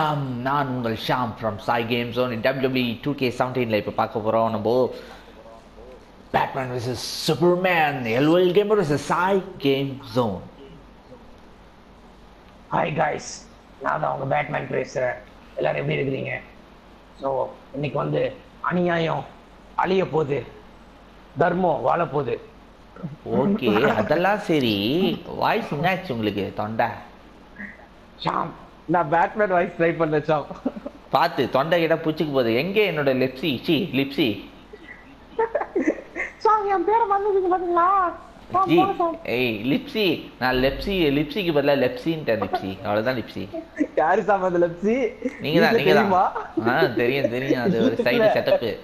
வணக்கம் நான் உங்கள் Sham from Sai game zone WB two K செவன்டீனில் இப்போ பார்க்க போகிறோம் நம்ம Batman versus Superman LOL gamer versus Sai game zone hi guys நான் தான் உங்க பேட்மேன் பேசுறேன் எல்லாரும் எப்படி இருக்கிறீங்க ஸோ இன்னைக்கு வந்து அநியாயம் அழிய போகுது தர்மம் வாழ போகுது ஓகே அதெல்லாம் சரி வாய்ஸ் என்னாச்சு உங்களுக்கு தொண்டை ஷாம் நான் பேட்மேன் வாய்ஸ் ட்ரை பண்ணேன் சாம் பார்த்து தொண்டை கிட்ட பூச்சிக்கு போகுது எங்கே என்னோட லிப்ஸி சி லிப்ஸி ஷாம் என் பேரை மறந்துட்டீங்க பாத்தீங்களா ஷாம், ஜி போங்க ஷாம். ஏய் லிப்ஸி நான் லெப்ஸி லிப்ஸிக்கு பதிலாக லெப்ஸின்ட்டேன் லிப்ஸி அவ்வளோதான் லிப்ஸி யாரு சாம் அந்த லப்சி நீங்க தான் நீங்க தெரியுமா தான் ஆ தெரியும் தெரியும் அது ஒரு சைடு செட்டப்பு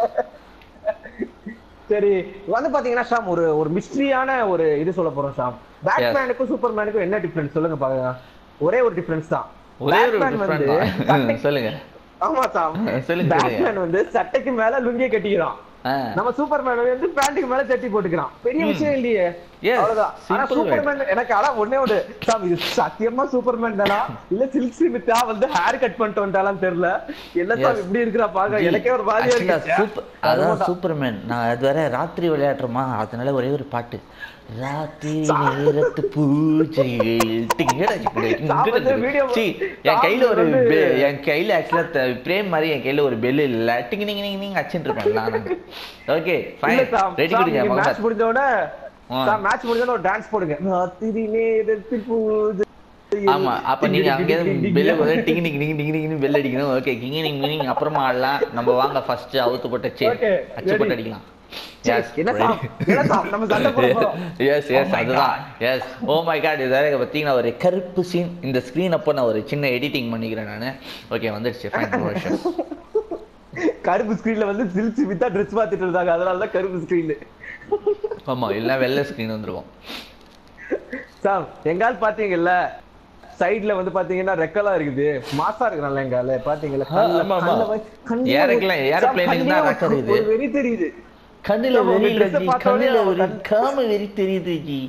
சரி வந்து பாத்தீங்கன்னா ஷாம் ஒரு ஒரு மிஸ்ட்ரியான ஒரு இது சொல்ல போறோம் ஷாம் பேட்மேனுக்கும் சூப்பர்மேனுக்கும் என்ன டிஃபரன்ஸ் சொல்லுங்க பாருங்க ஒரே ஒரு டிஃபரன்ஸ் தான் ஒரே ஒரு Batman வந்து டிஃப்ரெண்ட் சட்டை- சொல்லுங்க ஆமா சாம் சொல்லுங்க, சொல்லுங்க. பேட்மேன் வந்து சட்டைக்கு மேல லுங்கிய கட்டிக்கிறான் ஆ நம்ம சூப்பர்மேன் வந்து பேண்ட்டுக்கு மேல சட்டி போட்டுக்கிறான் பெரிய விஷயம் இல்லையே Yes, அவ்வளவுதான் ஆனா simple சூப்பர்மேன் எனக்கு ஆனா ஒண்ணே ஒண்ணு சாம் இது சத்தியமா சூப்பர்மேன் தானா இல்ல சில்க் ஸ்மித்தா வந்து ஹேர் கட் பண்ணிட்டு வந்துட்டாலும் தெரியல என்ன சாம் Yes. இப்படி இருக்கிறா பாக்க எனக்கே ஒரு மாதிரியா Actually, இருக்கு super- அதான் சூப்பர்மேன் நான் அது வரை ராத்திரி விளையாடுறோமா அதனால ஒரே ஒரு பாட்டு ராத்திரி நேரத்து பூஜைகள் டிங்கிட டிங்கிட நான் வந்து video- சீ, என் கையில ஒரு நான் வந்து- பெ- என் கையில ஆக்சுவலா பிரேம் மாதிரி என் கையில ஒரு பெல் இல்ல டிங்க நீங்க நீங்க நீங்க அச்சுட்டு இருப்பேன் நான் ஓகே இல்ல ஃபைன் சாம் ரெடி கொடுங்க மேட்ச் மகன் முடிஞ்ச உடனே ஆ. சாம் மேட்ச் முடிஞ்ச உடனே ஒரு டான்ஸ் போடுங்க ராத்திரி நேரத்து பூஜை ஆமா அப்ப நீங்க அங்க பெல் டிங்கி டிங்கி டிங்கி டிங்கி டிங்கி பெல் அடிக்கணும் ஓகே கிங்கி நீங்க நீங்க அப்புறமா ஆடலாம் நம்ம வாங்க ஃபர்ஸ்ட் அவுத்து போட்ட சே Okay, அச்சு போட்டு ready. அடிக்கலாம் சரி, Yes, என்ன சாம் ready. என்ன சாம் நம்ம சண்டை போட போறோம் எஸ் எஸ் my அதுதான் எஸ் ஓ மை காட் இது வேற பார்த்தீங்கன்னா ஒரு கருப்பு சீன் இந்த ஸ்க்ரீன் அப்போ நான் ஒரு சின்ன எடிட்டிங் பண்ணிக்கிறேன் நான் ஓகே வந்துடுச்சு ஃபைன் ப்ரொமோஷன் கருப்பு ஸ்கிரீன்ல வந்து சில்க் ஸ்மித்தா ட்ரெஸ் பார்த்துட்டு இருந்தாங்க அதனால தான் கருப்பு ஸ்கிரீன் ஆமா எல்லாம் வெள்ளை ஸ்க்ரீன் வந்துருக்கும் சாம் எங்கால் பாத்தீங்கல்ல சைடுல வந்து பாத்தீங்கன்னா ரெக்கலா இருக்குது மாசா இருக்கிறான்ல எங்கால பாத்தீங்களா ஆ, ஆமா, ஆமா. Aeroplane- aeroplane க்கு தான் record இது. ஒரு வெறி தெரியுது கண்ணுல நம்ம வெறி dress இல்ல அ ஜி பார்த்த கண்ணுல உடனே ஒரு கண்- காம வெறி தெரியுது ஜி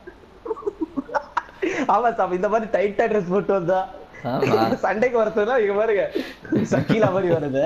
ஆமா சாம் இந்த மாதிரி டைட்டா ட்ரெஸ் போட்டு வந்தா ஆமா. சண்டைக்கு வரதுனா இங்க பாருங்க சக்கீலா மாதிரி வருது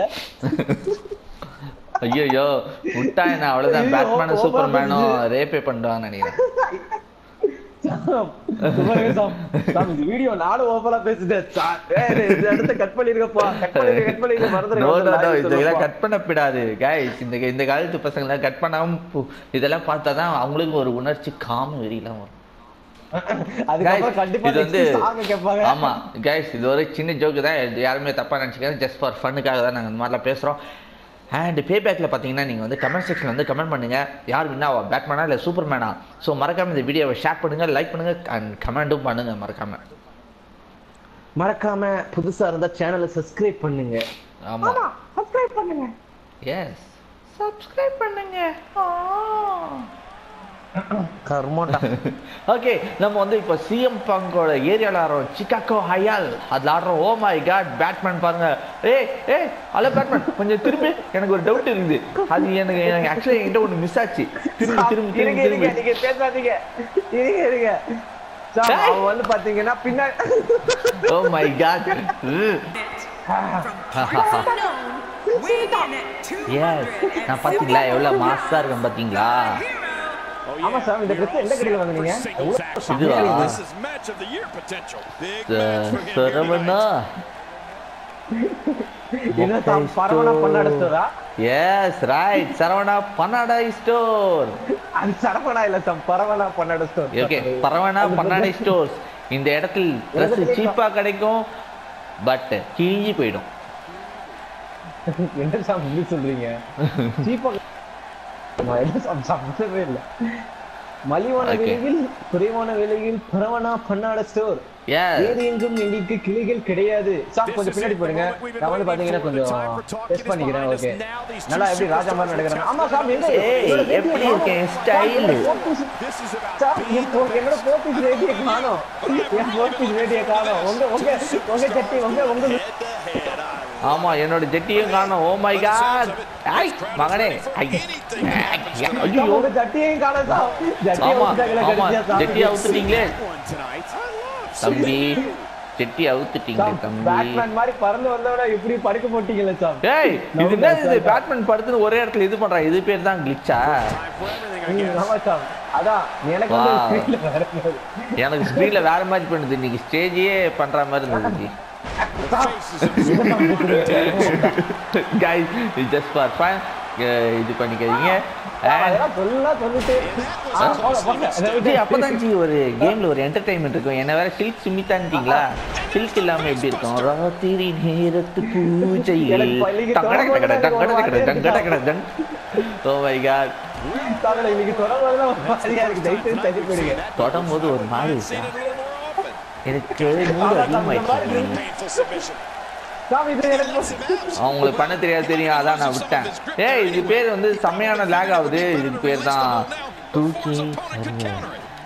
ஐயோ விட்டா என்ன அவ்வளவுதான் ஐயோ, பேட்மேனும் over சூப்பர்மேனும் போச்சு. ரேப்பே பண்ணுவான்னு நினைக்கிறேன் சாம், இந்த பாருங்க சாம். சாம், இந்த வீடியோ நானும் ஓபனா பேசுதேன் சார், ஏய், இந்த இடத்த கட் பண்ணிருக்கப்பா கட் பண்ணிருக்க கட் பண்ணிருக்க No, no, no, மறந்துருக்க இதெல்லாம் கட் பண்ணக்கூடாது கைஸ் இந்த இந்த காலத்து பசங்க கட் பண்ணாம பு- இதெல்லாம் பார்த்தா தான் அவங்களுக்கு ஒரு உணர்ச்சி காம வெறியெல்லாம் வரும் அதுக்கப்புறம் Guys, கண்டிப்பா இது வந்து சாங்க கேட்பாங்க ஆமா கைஸ் இது ஒரு சின்ன ஜோக்கு தான் இது யாருமே தப்பா நினைச்சுக்காது ஜஸ்ட் ஃபார் ஃபன்னுக்காக தான் நாங்க இந்த மாதிரிலாம் பேசுறோம் அண்ட் பே பேக்கில் பார்த்தீங்கன்னா நீங்கள் வந்து கமெண்ட் செக்ஷன் வந்து கமெண்ட் பண்ணுங்க யார் வின்னாவா பேட்மேனா இல்லை சூப்பர்மேனா ஸோ மறக்காம இந்த வீடியோவை ஷேர் பண்ணுங்க லைக் பண்ணுங்க அண்ட் கமெண்ட்டும் பண்ணுங்க மறக்காம மறக்காம புதுசா இருந்தா சேனலை சப்ஸ்கிரைப் பண்ணுங்க ஆமா சப்ஸ்கிரைப் பண்ணுங்க எஸ் சப்ஸ்கிரைப் பண்ணுங்க கர்மோண்டா ஓகே நம்ம வந்து இப்போ சிஎம் பங்கோட ஏரியாவில் ஆடுறோம் சிக்காகோ ஹயால் அதில் ஆடுறோம் ஓ மை காட் பேட்மேன் பாருங்க ஏய் ஏய் ஹலோ பேட்மேன் கொஞ்சம் திரும்பி எனக்கு ஒரு டவுட் இருக்குது அது எனக்கு எனக்கு ஆக்சுவலி என்கிட்ட ஒன்று மிஸ் ஆச்சு திரும்பி திரும்பி இருங்க திரும்பி இருங்க திரும்பி நீங்க பேசாதீங்க இருங்க இருங்க சார் Hey. அவன் வந்து பாத்தீங்கன்னா பின்னாடி ஓ மை காட் எஸ் நான் பார்த்தீங்களா எவ்வளோ மாஸாக இருக்கேன் பார்த்தீங்களா ஆமா சார் இந்த ட்ரெஸ் எந்த கடையில வாங்குனீங்க இதுவா This is match of the year potential. Big ச- match for him. சரவணா என்ன சார் பரவனா பண்ணாட ஸ்டோரா எஸ் ரைட் சரவணா பன்னாடை ஸ்டோர் அது சரவணா இல்ல சார் பரவனா பண்ணாட ஸ்டோர் ஓகே பரவனா பன்னாடை ஸ்டோர்ஸ் இந்த இடத்தில் ட்ரெஸ் சீப்பா கிடைக்கும் பட் கிழிஞ்சு போயிடும் என்ன சார் இப்படி சொல்றீங்க சீப்பா என்ன சார் சம்பந்தமே இல்ல மலிவான Okay. விலையில் குறைவான விலையில் பரவனா பண்ணாட ஸ்டோர் எஸ் வேறு எங்கும் எங்களுக்கு கிளிகள் கிடையாது சார் கொஞ்சம் பின்னாடி போடுங்க நான் வந்து பாத்தீங்கன்னா கொஞ்சம் டெஸ்ட் பண்ணிக்கிறேன் ஓகே நல்லா எப்படி ராஜா மாதிரி நடக்கிறேன் ஆமா சார் எங்க ஏய், என்னோட வேட்டியை எப்படி காணோம். இருக்கேன்? Sir, style. என்னோட Pothys This is about sir, being என் போ- என்னோட போத்தீஸ் வேட்டியை காணோம் என் போத்தீஸ் வேட்டியை காணோம் உங்க உங்க உங்க சட்டி உங்க உங்க head to head. I ஆமா என்னோட ஜெட்டியும் காணும் ஓ மை காட் ஐ மகனே ஐ ஐயோ உங்க சட்டியையும் காணோம் சார் ஜட்டியை ஆமா ஊத்திட்டாங்களா ஆமா கடைசியா சார்? ஜெட்டி அவுத்துட்டீங்களே one tonight. தம்பி செட்டி அவுத்துட்டீங்க சாம் தம்பி பேட்மேன் மாதிரி பறந்து வந்தவன எப்படி படுக்க போட்டீங்களே சாம் ஏய் இது என்ன இது பேட்மேன் படுத்துன்னு ஒரே இடத்துல இது பண்றான் இது பேர் தான் கிளிச்சா Time for everything, I ம், guess. ஆமா சாம் அதான் எனக்கு வந்து Wow. screen ல வேற மாதிரி. எனக்கு ஸ்க்ரீன்ல வேற மாதிரி பண்ணுது இன்னைக்கு ஸ்டேஜே பண்ற மாதிரி இருந்துச்சு சாம், என்ன சாம் பேசுறீங்க? கைஸ் ஜஸ்ட் ஃபார் ஃபன் இது பண்ணிக்கிறீங்க சாம், அதெல்லாம் சொல்லலாம் சொல்லிட்டு ஆ, போங்க, போங்க. அதை விட்டு- ஜி அப்பதான் ஜி ஒரு கேம்ல ஒரு என்டர்டைன்மெண்ட் இருக்கும் என்ன வேற சில்க் சுமித்தான்ட்டீங்களா சில்க் இல்லாம எப்படி இருக்கும் ராத்திரி நேரத்து பூஜையில் எனக்கு பள்ளிக்கு டங்கட கடை டங்கட கடை தொடர்பு டங்கட கடை டன் ஓ மை காட் சாமி, இன்னைக்கு தொடர்புதான் ஒரு மாதிரியா இருக்கு தயவு செய்து தள்ளி போயிடுங்க தொடும் போது ஒரு மாதிரி Seen இருக்கா it a little more often. எனக்கு மூடு அதிகமாயிடுச்சு Painful submission. சாமி இது எனக்கு அவங்களுக்கு பண்ண தெரியாது தெரியும் அதான் நான் விட்டேன் ஏய் இது பேர் வந்து செம்மையான லேக் ஆகுது இதுக்கு பேர் தான் தூக்கி சர்வர்.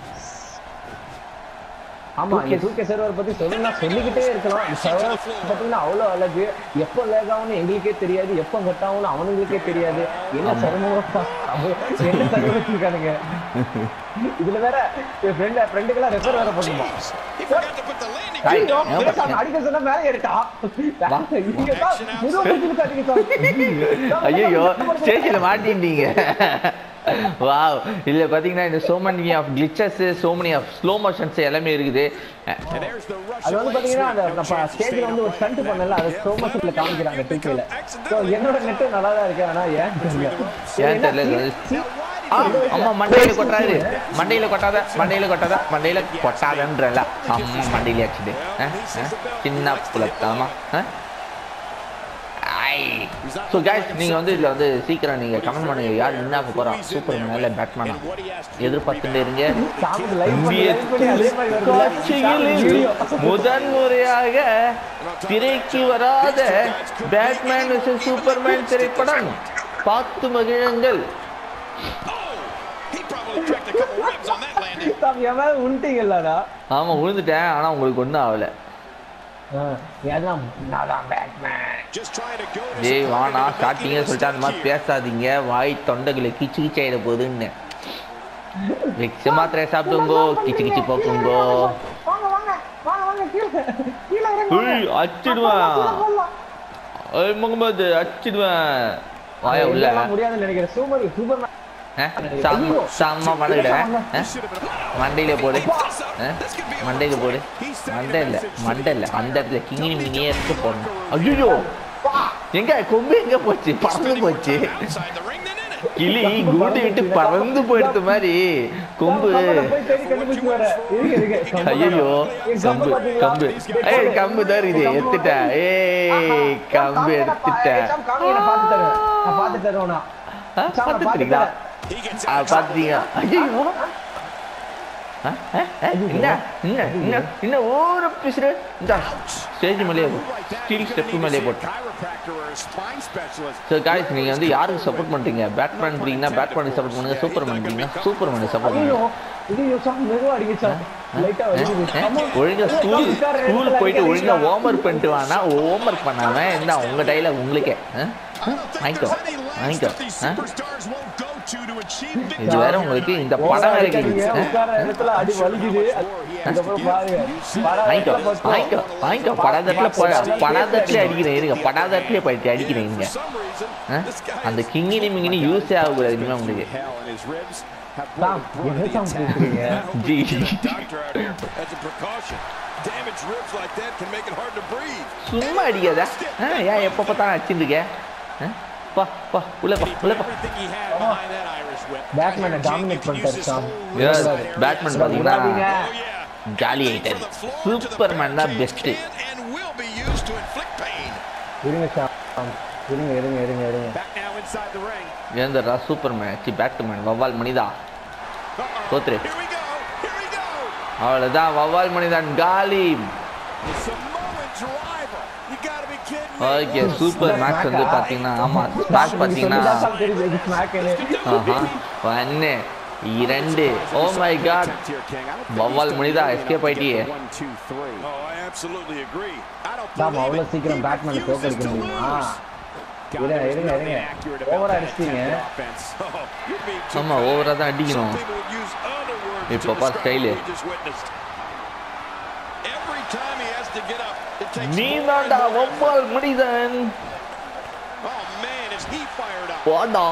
ஆமா இந்த தூக்க சர்வர் பத்தி சொல்லணும்னா சொல்லிக்கிட்டே இருக்கலாம் இந்த சர்வர் பாத்தீங்கன்னா அவ்வளவு அழகு எப்போ லேக் ஆகும்னு எங்களுக்கே தெரியாது எப்போ கட் ஆகும்னு அவனுங்களுக்கே தெரியாது என்ன சர்வர் என்ன சர்வர் வச்சிருக்கானுங்க இதுல வேற என் ஃப்ரெண்ட் ஃப்ரெண்டுக்கெல்லாம் ரெஃபர் வேற பண்ணுமா He forgot to put the landing Hey, ஐயோ, ஏன் ஏன் சாமி, பண்ணீங்க? அடிக்க சொன்னா மேல ஏறிட்டா வா. இங்க தான் மெதுவா பிடிச்சிருக்கு அடிக்க சாமி. ஐயோ ஸ்டேஜ்ல மாட்டிட்டீங்க வாவ் இதுல பாத்தீங்கன்னா இந்த so many of glitches so many of slow motions எல்லாமே இருக்குது And there's the rush அது வந்து of பாத்தீங்கன்னா அந்த lanes. நம்ம ஸ்டேஜ்ல வந்து ஒரு ஸ்டண்ட் பண்ணல அது ஸ்லோ மோஷன்ல காமிக்கிறாங்க டிவில சோ என்னோட நெட் நல்லா தான் இருக்கு ஆனா ஏன் தெரியல ஏன் தெரியல இது? ஆ, அம்மா மண்டையில கொட்டாரு மண்டையில கொட்டாத மண்டையில கொட்டாத மண்டையில கொட்டாதன்றல அம்மா மண்டையில ஆச்சுது சின்ன புலத்தாமா ஸோ guys நீங்க வந்து இதுல வந்து சீக்கிரம் நீங்க கமெண்ட் பண்ணுங்க யார் என்ன போறோம் சூப்பர் மேல பேட்மேனா What he has to எதிர்பார்த்துட்டு இருங்க சாமிக்கு லைவ் பண்ணி இந்திய லைவ் பண்ணி அதே மாதிரி வருது காட்சிகளில் முதன் முறையாக திரைக்கு வராத பேட்மேன் vs சூப்பர்மேன் திரைப்படம் பார்த்து மகிழுங்கள் He probably cracked a couple ribs on that landing. சாமி என் மேல உண்டிங்கல்லடா ஆமா விழுந்துட்டேன் ஆனா உங்களுக்கு ஒன்றும் ஆகல அதான் நான் தான் Batman Just trying to go to டேய் some வானா target ஸ்டார்டிங்கே making சொல்லிட்டு அந்த மாதிரி his பேசாதீங்க வாய் தொண்டைகளை கிச்சு கிச்சாயிட போகுதுன்னு விக்ஸ் மாத்திரை சாப்பிடுங்கோ கிச்சு கிச்சு போக்குங்கோ வாங்க வாங்க வாங்க வாங்க கீழே கீழே ஏய், அடிச்சிடுவேன் ஏய் முகமது அடிச்சிடுவேன் வாயா உள்ள முடியாதுன்னு நினைக்கிறேன் சூப்பர் சூப்பர் ஆ? செம்ம செம்ம மடகுட மண்டையில போடு ஆ? மண்டையில போடு மண்டை இல்ல மண்டை இல்ல அந்த இடத்துல கிங்கினி மினியே எடுத்து போடணும் ஐயோ எங்க கொம்பு எங்க போச்சு பறந்து போச்சு outside the ring than in it. கிளி குண்டு விட்டு பறந்து போயிடுத்த மாதிரி கொம்பு போய் தேடி கண்டுபிடிச்சு வர இருங்க இருங்க ஐயோ கம்பு கம்பு ஏய் கம்பு தான் இருக்குது எடுத்துட்டேன் ஏய் கம்பு எடுத்துட்டேன் பார்த்து தருவேன் நான் பார்த்து தருவேன் நான் ஆ, பார்த்துட்டீங்களா He gets ஆ பாத்தீங்க ஐயோ ஆ, ஆ, ஆ, என்ன என்ன என்ன என்ன ஓர பிசுறு இந்த ஸ்டேஜ் மேலேயே ஸ்டீல் ஸ்டெப் மேலேயே போட்டு chiropractor or a spine specialist. So guys நீங்க வந்து யாருக்கு சப்போர்ட் பண்றீங்க பேட்மேன் பிடிங்கன்னா பேட்மேனுக்கு சப்போர்ட் பண்ணுங்க சூப்பர்மேன் பிடிங்கன்னா சூப்பர்மேனுக்கு சப்போர்ட் ஐயோ பண்ணுங்க இது சாம் மெதுவா அடிக்க சாம் லைட்டா வலிக்குது ஆ, அம்மா. ஒழுங்கா ஸ்கூல் உட்காரு, ஸ்கூல் இடத்துல போயிட்டு அடிக்க ஒழுங்கா அடிக்கலாம். ஹோம்ஒர்க் பண்ணிட்டு வானா ஹோம்ஒர்க் பண்ணாம இந்த உங்க டைலாக் உங்களுக்கே ஆ? I don't think வாங்கிக்கோ there's any lengths வாங்கிக்கோ that these ah? superstars won't go to to achieve victory. இது வேற உங்களுக்கு இந்த ஓவரா படம் வேற அடிக்காதீங்க, கேக்குது உட்கார இடத்துல அடி வலிக்குது அதுக்கப்புறம் பாருங்க படாத வாங்கிக்கோ இடத்துல பட்டோம். வாங்கிக்கோ வாங்கிக்கோ படாதத்துல போய் படாதத்துல அடிக்கிறேன் இருங்க படாதத்துல போயிட்டு அடிக்கிறேன் இருங்க For some reason, ah? this guy அந்த is கிங்கினி மிங்கினி யூஸே ஆகக்கூடாது இனிமே உங்களுக்கு hell and his ribs have Sam, broken என்ன the சாம் attack. பேசுறீங்க? I hope ஜி. we get a doctor out here as a precaution. Damaged ribs like that can make it hard to breathe. சும்மா அடிக்காத ஆ, ஏன் எப்போ பார்த்தாலும் அடிச்சுருக்க பா பா உள்ள பா உள்ள பா Everything he had behind that Irish whip. பேட்மேனை டாமினேட் பண்ணிட்டாரு சாம் Yes, பேட்மேன் பாத்தீங்கன்னா விடாதீங்க. Oh yeah. ஜாலி ஆயிட்டாரு சூப்பர்மேன் தான் best Can and will be used to inflict pain. இருங்க சாம் இருங்க இருங்க இருங்க இருங்க Back now inside the ring. ஏந்தரா சூப்பர்மேன் சி பேட்மேன் வவ்வால் மணிதா Uh-oh. தோத்துரு Here we go. Here we go. அவ்வளவுதான் வவ்வால் மணிதான் காலி Samoan's rival. You gotta be kidding me. Okay super max வந்து பாத்தீங்கன்னா ஆமா ஸ்மாஷ் பாத்தீங்கன்னா சாம் தெரியுது இது ஸ்மாக்னு ஆஹா ஒன்னு இரண்டு oh my god Attempt here, King. I don't think வவ்வால் he's மணிதா gonna எஸ்கேப் ஆயிட்டியே One, two, three. Oh, I absolutely agree. I don't Sam believe அவ்வளவு it. சீக்கிரம் He பேட்மேனை refuses தோக்கடிக்க to முடியுமா lose. God, இருங்க there was இருங்க nothing இருங்க accurate about ஓவரா that அடிச்சிட்டீங்க attempted offense. Oh, you're being too ஆமா ஓவரா தான் அடிக்கணும் Some people would use other words இப்போ to பாரு describe style. what we just witnessed. Every time he has to get up, it takes நீ more தான்டா and more வவ்வால் மனிதன் effort. Oh man, is he fired up? வாடா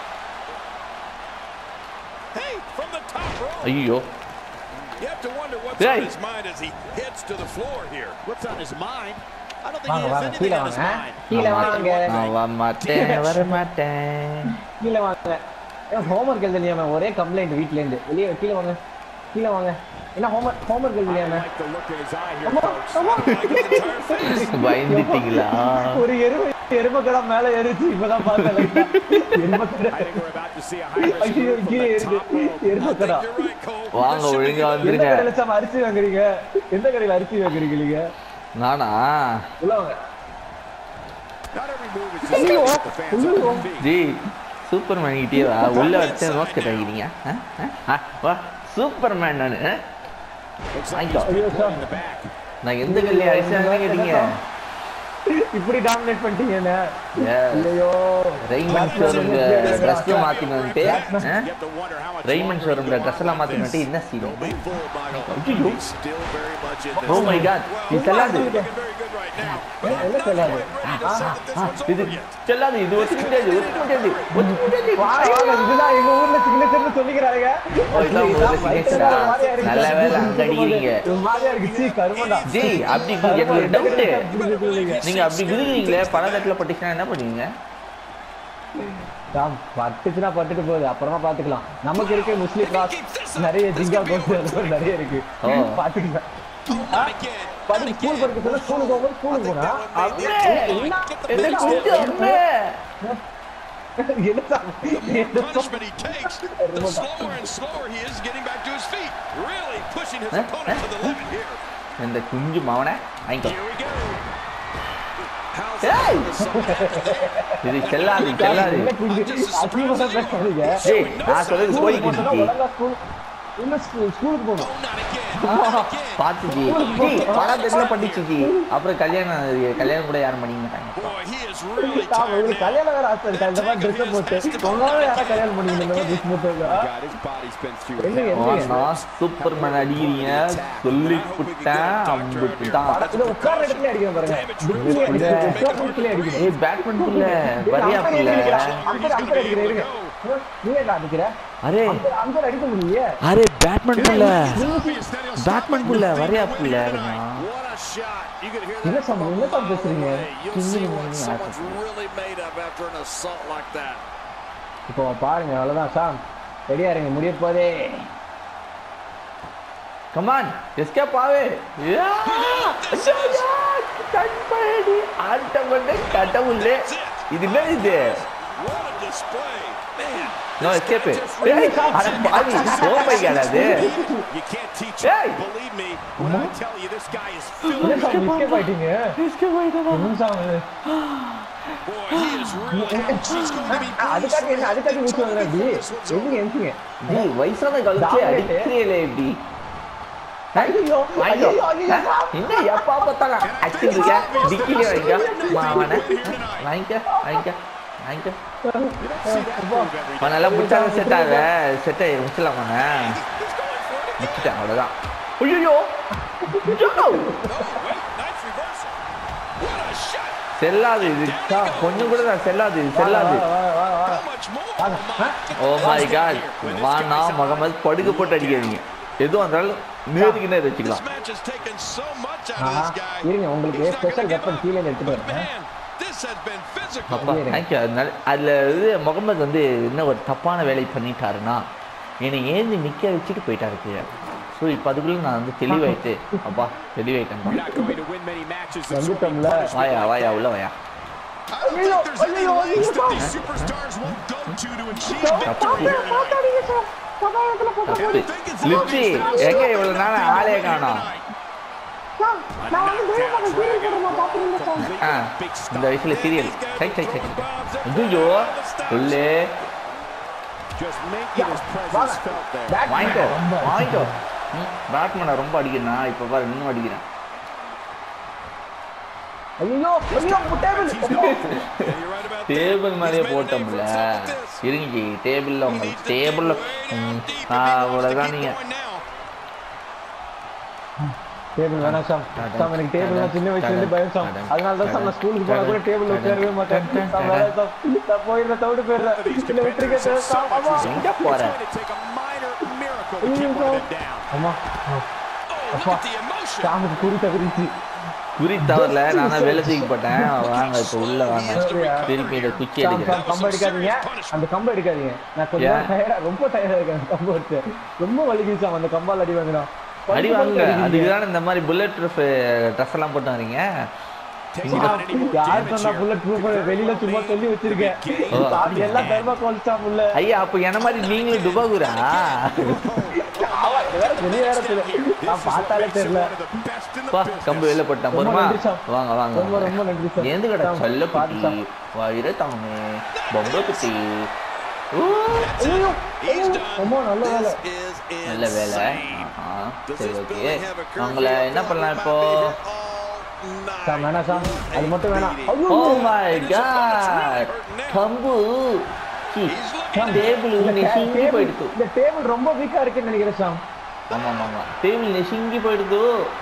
Hey, from the top rope. ஐயோ You have to wonder what's Hey. on his mind as he hits to the floor here. What's on his mind? I don't think வாங்க he has வாங்க anything கீழே on his வாங்க mind. கீழே வாங்க நான் வர மாட்டேன் வர மாட்டேன் கீழே வாங்க ஹோம்ஒர்க் எழுதலையாம ஒரே கம்ப்ளைண்ட் வீட்ல இருந்து வெளியே கீழே வாங்க கீழே வாங்க என்ன ஹோம்ஒர்க் ஹோம்ஒர்க் எழுதலையாம like the look in his eye here, அம்மா, folks. அம்மா. Like his entire face. பயந்துட்டீங்களா ஒரு எருமை எருமக்கடா மேல ஏறிச்சு இப்பதான் பார்த்தேன் light ah. எருமக்கடா I think we're about to see a high risk ஐயோ move from கீழே the இருக்கு top rope. எருமக்கடா You're right, Cole. வாங்க This should be ஒழுங்கா good. எந்த வந்துருங்க கடையில சாம அரிசி வாங்குறீங்க எந்த கடையில அரிசி வாங்குறீங்க நீங்க நானா உள்ள வாங்க Not every move is just ஐயோ, going to get the fans ஐயோ. on their feet. ஜி சூப்பர் மேன் கிட்டே வா உள்ள வச்சு நோஸ் கட்டாக்கிறீங்க வா சூப்பர் மேன் நான் Looks like வாங்கிக்கோ. he's been ஐயோ, put sir. in the back. நான் எந்த கல்வி அடிச்சாங்க கேட்டீங்க இப்படி டாமினேட் பண்ணிட்டீங்க என்ன Yes. ஐயோ ரெய்மன் ஷோரூம்ல ட்ரெஸ் மாத்தின்னு வந்துட்டு You have to wonder how much Raymond longer ஷோரூம்ல he ட்ரெஸ் எல்லாம் மாத்தின்னு வந்துட்டு என்ன scene Don't be fooled, Michael. ஐயோ. He's still very much in this. Oh my god இது செல்லாது Looking very good right now. But I'm என்ன not சொல்லாது quite ready to say that this ah, one's இது over yet. செல்லாது இது ஒத்துக்க முடியாது ஒத்துக்க முடியாது ஒத்துக்க முடியாது வாங்க வாங்க இதுதான் எங்க ஊர்ல சிக்னேச்சர்னு சொல்லிக்கிறாங்க இதுதான் உங்க ஊர்ல signature ஆ? நல்ல வேளை அங்க அடிக்கிறீங்க. ஒரு மாதிரியா இருக்கு சீ கருமண்டா ஜி அப்படி கு- எனக்கு ஒரு டவுட் நீங்க அப்படி குதிக்கிறீங்களே பல தட்டுல பட்டுச்சுன்னா என்ன பண்ணுவீங்க தாம் பட்டுச்சுன்னா பட்டுட்டு போகுது அப்புறமா பாத்துக்கலாம் நமக்கு இருக்க முஸ்லீம் கிராஸ் நிறைய ஜிங்கா கோஸ் அது மாதிரி நிறைய இருக்கு ஓ. பாத்துக்கலாம் Oh, not again. படி ஸ்கூல் படிக்க சொல்ல ஸ்கூலுக்கு போகும்போது ஸ்கூலுக்கு போனா அம்மே என்ன கூப்பிட்டு அம்மே என்ன சாமி? The என்ன more punishment he takes, the slower and slower he is getting back to his feet. Really pushing his Huh? opponent to the limit here. இந்த குஞ்சு மவனை வாங்கிக்கோ Here we go. How's Hey! that? Something happened there. இது செல்லாது செல்லாது என்ன குஞ்சு? அசிங்கமா பேசாதீங்க. ஜி நான் சொல்றது ஸ்கூலுக்கு கோழி போனா குஞ்சு ஒழுங்கா ஸ்கூல் இல்ல ஸ்கூல் ஸ்கூலுக்கு போகணும் Oh, not again. Not again. பார்த்து ஜி ஜி பல தட்டுல பட்டுச்சு ஜி அப்புறம் கல்யாணம் கல்யாணம் கூட யாரும் பண்ணிக்க மாட்டாங்க Boy, he is really தாம், tired உங்களுக்கு now. கல்யாணம் வேற ஆசை இருக்கா இந்த மாதிரி ட்ரெஸ் போட்டு உங்களால யாரா கல்யாணம் பண்ணிக்கணும் இந்த மாதிரி ட்ரெஸ் போட்டு God, his body's been through என்ன hell. என்ன நான் சூப்பர் மேன் அடிக்கிறீங்க சொல்லி புட்டேன் அம்புட்டுதான் இதை உட்கார்ற இடத்துல அடிக்கணும் பாருங்க டிக்கிலே அடிக்கணும் உட்கார்ற இடத்துல அடிக்கணும் ஏய் பேட்மேன் புள்ள வரியா அம்பர் புள்ள அடிக்கிற அம்பர் அம்பர் அடிக்கிற இருங்க நீ என்ன அடிக்கிற அரே அம்பர் அம்பர் அடிக்க முடியலையே அரே பேட்மேன் புள்ள பேட்மேன் புள்ள வரியா புள்ள What a shot. You could hear என்ன that சாமி என்ன சாமி பேசுறீங்க You'll see what someone's really made of after an assault like that. இப்போ பாருங்க அவ்வளவுதான் சாம் ரெடியா இருங்க முடிய போதே கமான் எஸ்கேப் ஆவே யா! ஐயா! கண்படி ஆட்டமண்ணே கடவுளே இது என்ன இது What a display. Man. No escape ஏய் அட பாவி ஓ மை காட் அது You can't teach Hey! it. Believe me when I tell you this guy is filled என்ன சாமி எஸ்கேப் ஆயிட்டீங்க எஸ்கேப் ஆயிட்டா என்ன சாமி Boy, he is really. She's going to be அதுக்காக என்ன அதுக்காக மூச்சு வாங்குற அப்படி எதுங்க எந்திங்க நீ வயசான காலத்தே அடிக்கிறீங்களே இப்படி ஐயோ வாங்கிக்கோ ஐயோ ஐயோ ஆ? என்ன எப்பா பார்த்தாலும் அடிச்சுட்டு இருக்க டிக்கிலே வாங்கிக்கோ மாவன வாங்கிக்க வாங்கிக்க வாங்கிக்க நல்லா முடிச்சாலும் செட் ஆக செட் ஆகி முடிச்சலாம் அவனை முடிச்சிட்டேன் அவ்வளோதான் ஐயோ Nice reversal. What a shot. செல்லாது இது கொஞ்சம் கூட தான் செல்லாது இது செல்லாது வா வா வா How much more? Oh, my oh my God வானா முகமது படுக்க போட்டு அடிக்காதீங்க எதுவும் இருந்தாலும் நேருக்கு நேர் This வச்சுக்கலாம் match has taken so much out of Aha this guy. இருங்க உங்களுக்கு He's not special gonna give weapon up. கீழே இருந்து எடுத்துட்டு But வரேன் man, this has been physical. அப்பா தேங்க்யூ அதனால அதில் இது முகமது வந்து என்ன ஒரு தப்பான வேலை பண்ணிட்டாருன்னா என்னை ஏந்தி நிற்க வச்சுட்டு போயிட்டாரு கீழே ஸோ இப்போ அதுக்குள்ளே நான் வந்து தெளிவாயிட்டு அப்பா தெளிவாயிட்டேன்ப்பா You're not going to win many matches. That's what வந்துட்டோம்ல வாயா வாயா உள்ள வாயா I don't think there's any lengths that these superstars won't go to to achieve victory here tonight. தப்பு லிப்ஸி எங்க இவ்வளோ நாள் ஆளே காணோம் ஆ இந்த வயசுல சீரியல் சை சை சை ஐயோ சொல்லு Just making his presence felt there. வாங்கிக்கோ வாங்கிக்கோ ம் பேட்மேனை ரொம்ப அடிக்கிறேன் இப்போ பாரு இன்னும் அடிக்கிறேன் ஐயோ ஐயோ table Yeah, you're right about that. Table மேலேயே He's made a name போட்டோம்ல for himself with this. இருங்க ஜி டேபிளில் உங்களுக்கு டேபிளில் Way out deep if he wants to அவ்வளோதான் keep நீங்கள் going now. டேபிள் வேணாம் சாம் சாம் எனக்கு டேபிள்லாம் சின்ன வயசுல இருந்து பயம் சாம் அதனால தான் சாம் நான் ஸ்கூலுக்கு போனா கூட டேபிள் உட்காரவே மாட்டேன் சாம் வேணாம் சாம் நான் போயிடுறேன் தவிடு போயிடுறேன் இல்ல விட்டுருக்க சார் சாம் அம்மா எங்க போற Trying to take a minor miracle to keep one of them down. அம்மா அப்பா சாமுக்கு குறி தகுதிச்சு குறி தவறல நான் தான் வெளில தூக்கி போட்டேன் வாங்க இப்போ உள்ள வாங்க திருப்பி இதை குச்சி சாம் எடுக்கிறேன் சாம் கம்பு எடுக்காதீங்க அந்த கம்பு எடுக்காதீங்க நான் கொஞ்சம் ஏன்? டயர்டா ரொம்ப டயர்டா இருக்கேன் அந்த கம்பு எடுத்து ரொம்ப வலிக்குது சாம் அந்த கம்பால் அடி வாங்கினா அடி வாங்க அதுக்கு தானே இந்த மாதிரி புல்லட் ப்ரூஃப் ட்ரெஸ் எல்லாம் போட்டு வரீங்க Takes not any more யார் damage சொன்னா here. புல்லட் ப்ரூஃப் வெளியில சும்மா சொல்லி வச்சிருக்கேன் ஓ, சாம் எல்லாம் தர்மாக்கோல் சாம் உள்ள ஐயா அப்போ என்ன மாதிரி நீங்களும் டுபாகுரா ஆமா, இது வேற வெளிய வேற தெரியல. நான் பார்த்தாலே தெரியல One of the best in the பா business. கம்பு வெளில போட்டேன் ரொம்ப போருமா நன்றி சார். வாங்க வாங்க ரொம்ப ரொம்ப நன்றி சார் ஏந்து கடை சாம், சொல்ல பார்த்து குட்டி சாம். வயிறு தவணு பொம்பை குட்டி ஊ, ஐயோ, ஐயோ, ரொம்ப நல்ல வேலை நல்ல வேலை ஆஹா, சரி ஓகே உங்களை என்ன பண்ணலாம் இப்போ சாம் வேணாம் சாம் அது மட்டும் வேணாம் ஐயோ, ஓ மை காட் கம்பு டேபிள் இந்த நெசிங்கி டேபிள் போயிடுத்து இந்த டேபிள் ரொம்ப வீக்கா இருக்குன்னு நினைக்கிறேன் சாம் ஆமா ஆமா ஆமா டேபிள் நெசிங்கி போயிடுது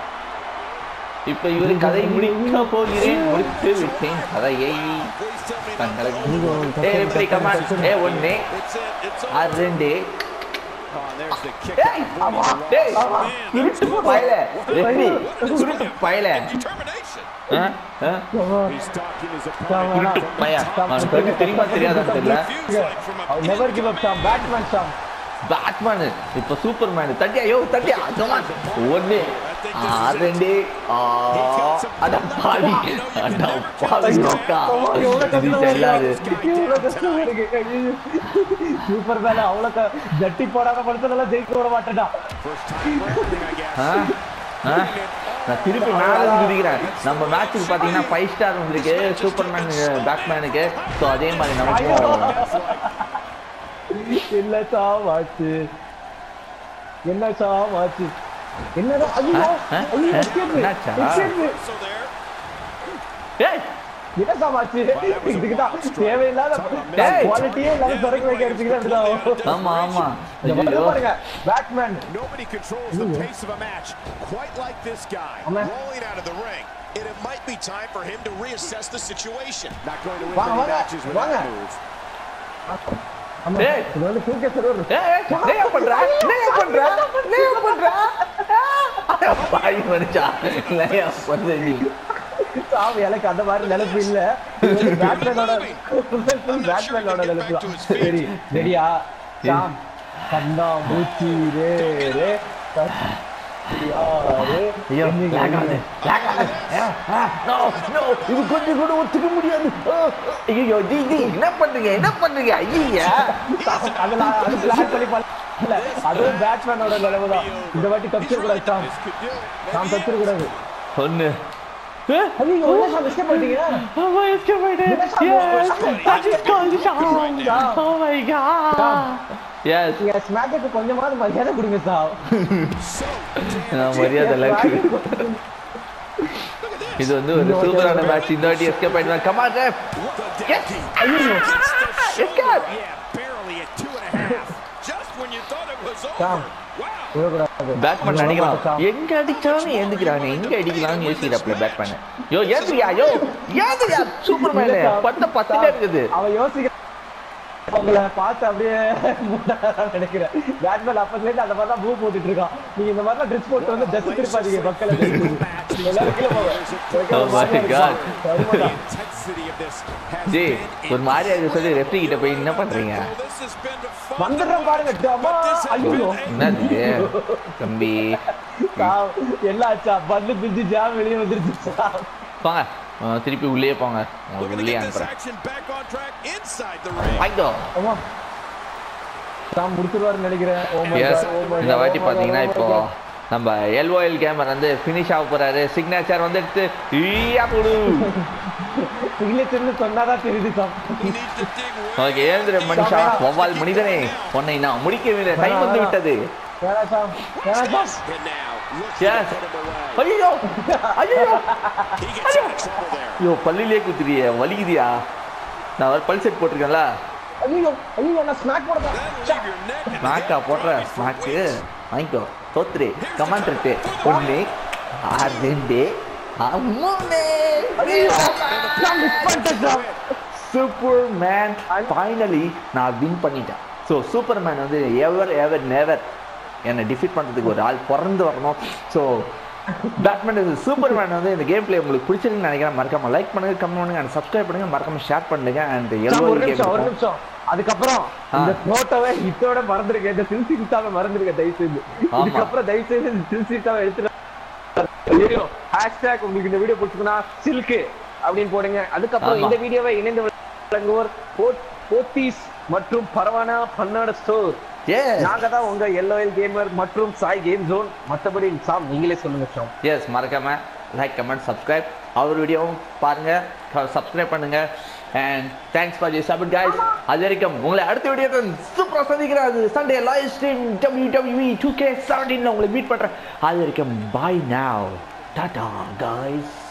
இப்ப இவரு கதை முடிக்க போகிறேன் முடித்து விட்டேன் கதையை தங்களுக்கு ஏ எப்படி கமான் ஏ ஒண்ணு ஆறு ரெண்டு Oh, and there's the kick. ஏய் டேய் திருட்டு பயல ரெடி திருட்டு பயல ஆ ஆ He's stalking his சாம் opponent. வேணாம் திருட்டு பையன் அவனுக்கு கண்ணு தெரியுமா தெரியாதான்னு தெரியல never give up Sam Batman Sam Batman இப்ப சூப்பர்மேன் தட்டியா யோ தட்டியா கமான் ஒண்ணு ஆ ரெண்டு ஆ அட பாவி அட பாவி நோக்கா இது செல்லாது எவ்வளவு கஷ்டமா இருக்கு ஐயோ. சூப்பர் மேல அவ்வளவு க- ஜட்டி போடாத மனுஷனெல்லாம் ஜெயிக்க விட மாட்டேடா First time for everything, I guess. ஆ? ஆ? நான் திருப்பி மேலே குதிக்கிறேன் நம்ம மேட்ச்சுக்கு பார்த்தீங்கன்னா ஃபைவ் ஸ்டார் வந்திருக்கு சூப்பர்மேன் பேட்மேனுக்கு ஸோ அதே மாதிரி நமக்கும் என்ன சாமாச்சு என்ன சாமாச்சு என்னடா ஐயோ ஆ? ஆ? ஐயோ, ஆ? escape, என்னாச்சா? escape. So there. ஏய் என்ன சாமாச்சு இதுக்குதான் தேவையில்லாத ஏய். குவாலிட்டியே இல்லாத சரக்கு வைக்க எடுத்துக்கிட்டு ஆமா ஆமா இந்த ஐயோ பக்கம் பாருங்க Batman Nobody controls the pace of a match quite like this guy. ஆமா. rolling out of the ring. And it might be time for him to reassess the situation. Not going to win வாங்க, many வாங்க, matches with வாங்க. that move. ஆமா ஏய். இது வந்து தூக்க server ஏய், ஏய், என்னய்யா பண்ற? என்னய்யா பண்ற? என்னய்யா பண்ற? ஆ! பாவி மனுஷா. என்னய்யா பண்ற நீ? சாமி எனக்கு அந்த மாதிரி நினைப்பு இல்ல இது வந்து பேட்மேனோட பேட்மேனோட நினைப்பு தான். சரி ரெடியா சாம் கண்ணா மூச்சி ரே ரே யாரு ஐயோ, lag ஆகுது, lag ஆகுது. ஆ, ஆ, no, no, இது கொஞ்சம் கூட ஒத்துக்க முடியாது ஆ, ஐயோ ஜி ஜி என்ன பண்றீங்க என்ன பண்றீங்க ஐயா அதெல்லாம் அது பிளான் பண்ணி பண்ணல அதுவும் பேட்மேனோட நிலைமை தான் இந்த வாட்டி தப்பிச்சிட கூடாது சாம் This could do it. சாம் தப்பிச்சிட கூடாது ஒண்ணு ஐயோ என்ன சாம் எஸ்கேப் பண்ணிட்டீங்க ஆமா escape ஆயிட்டேன். Yes, I just called Sham. Oh my God. Yes, நீங்க ஸ்மாக்கு கொஞ்சமாவது மரியாதை கொடுங்க சாம் நான் மரியாதை அளவுக்கு இது வந்து ஒரு சூப்பரான மேட்ச் இந்த வாட்டி எஸ்கேப் ஆயிடுவேன் கமா ரெஃப் எஸ் escape Yeah, barely at two and a half. Just when you thought it was over. Sam விடக்கூடாது பேட்மேன் அடிக்கலாம் எங்க அடிச்சாலும் ஏந்துக்கிறாங்க எங்க அடிக்கலாம்னு யோசிக்கிறாப்ல பேட்மேன் யோ ஏந்துயா யோ ஏந்துயா சூப்பர்மேன் பத்த பத்துட்டே இருக்குது அவன் யோசிக்க உங்களை பார்த்து அப்படியே மூடாதான் நினைக்கிறேன் பேட்மேன் அப்பத்துல இருந்து அந்த மாதிரி தான் பூ போட்டுட்டு இருக்கான் நீங்க இந்த மாதிரி ட்ரெஸ் போட்டு வந்து ட்ரெஸ் திருப்பாதீங்க மக்களை எல்லாரும் கீழே போங்க. Oh my God. The intensity of this has ஜி been ஒரு மாதிரி அது சொல்லி ரெஃப்ரி கிட்ட போய் என்ன பண்றீங்க Well, this has been a fun வந்துடுறேன் பாருங்க டமா ஐயோ என்னது தம்பி சாம், எல்லாம் ஆச்சா பல்லு பிஞ்சு ஜாம் வெளியே வந்துருச்சு சாம். போங்க அஹ் திருப்பி உள்ளே போங்க உங்களுக்கு Looking to உள்ளே get this அனுப்புறேன் action back on track inside the ring. வாங்கிக்கோ ஆமா சாம் முடிச்சிருவாருன்னு நினைக்கிறேன் Oh my எஸ் God, oh my இந்த God, வாட்டி oh my பார்த்தீங்கன்னா God, oh my இப்போ God. நம்ம எல்ஓஎல் கேமர் வந்து ஃபினிஷ் ஆக போறாரு சிக்னேச்சர் வந்து எடுத்து ஈயா போடு சிக்னேச்சர்னு சொன்னாதான் தெரியுது Sam He needs to dig way okay ஏந்திர மனுஷா வவ்வால் மனிதனே உன்னை நான் முடிக்கவில்லை டைம் வந்து விட்டது வேணாம் சாம் வேணாம் சாம் and now looks Yes. to put him away. ஐயோ ஐயோ He gets out of trouble there. ஐயோ பல்லிலே குத்துறியே வலிக்குதியா நான் ஒரு பல் செட் போட்டிருக்கேன்ல ஐயோ ஐயோ நான் ஸ்நாக் போடுறேன் That'll leave your neck. ஸ்நாக்கா போடுற ஸ்நாக்கு வாங்கிக்கோ தோத்துரு கமாண்ட் இருக்கு ஒன்று ரெண்டு மூணு சூப்பர் மேன் ஃபைனலி நான் வின் பண்ணிட்டேன் ஸோ சூப்பர் மேன் வந்து எவர் எவர் நெவர் என்னை டிஃபீட் பண்ணுறதுக்கு ஒரு ஆள் பிறந்து வரணும் ஸோ பேட்மேன் சூப்பர் மேன் வந்து இந்த கேம் பிளே உங்களுக்கு பிடிச்சிருக்குன்னு நினைக்கிறேன் மறக்காம லைக் பண்ணுங்க கமெண்ட் பண்ணுங்க அண்ட் சப்ஸ்கிரைப் பண்ணுங்க மறக்காம ஷேர் பண்ணுங்க அண்ட் எல்லோ ஒரு நிமிஷம் ஒரு நிமிஷம் அதுக்கப்புறம் இந்த போட்டோவை இதோட மறந்துருக்க இந்த சில்சிட்டாவை மறந்துருக்க தயவு செய்து ஆமா. இதுக்கப்புறம் தயவு செய்து இந்த சில்சிட்டாவை எடுத்துட்டு ஹேஷ்டேக் உங்களுக்கு இந்த வீடியோ பிடிச்சிருக்குன்னா சில்க்கு அப்படின்னு போடுங்க அதுக்கப்புறம் ஆமா. இந்த வீடியோவை இணைந்து வழங்குவோர் போத்- போத்தீஸ் மற்றும் பரவானா பன்னாட ஸ்டோர் ஏ நாங்க தான் உங்க எல்ஓஎல் கேமர் மற்றும் சாய் கேம் ஜோன் மத்தபடி சாம் நீங்களே சொல்லுங்க சாம் எஸ் மறக்காம லைக் கமெண்ட் சப்ஸ்கிரைப் அவர் வீடியோவும் பாருங்க சப்ஸ்கிரைப் பண்ணுங்க and thanks for you support guys அது வரைக்கும் உங்களை அடுத்த வீடியோ சூப்பராக சந்திக்கிறேன் அது Sunday live stream W W two K செவன்டீனில் உங்களை மீட் பண்ணுறேன் அது வரைக்கும் பாய் நாவ் டாடா guys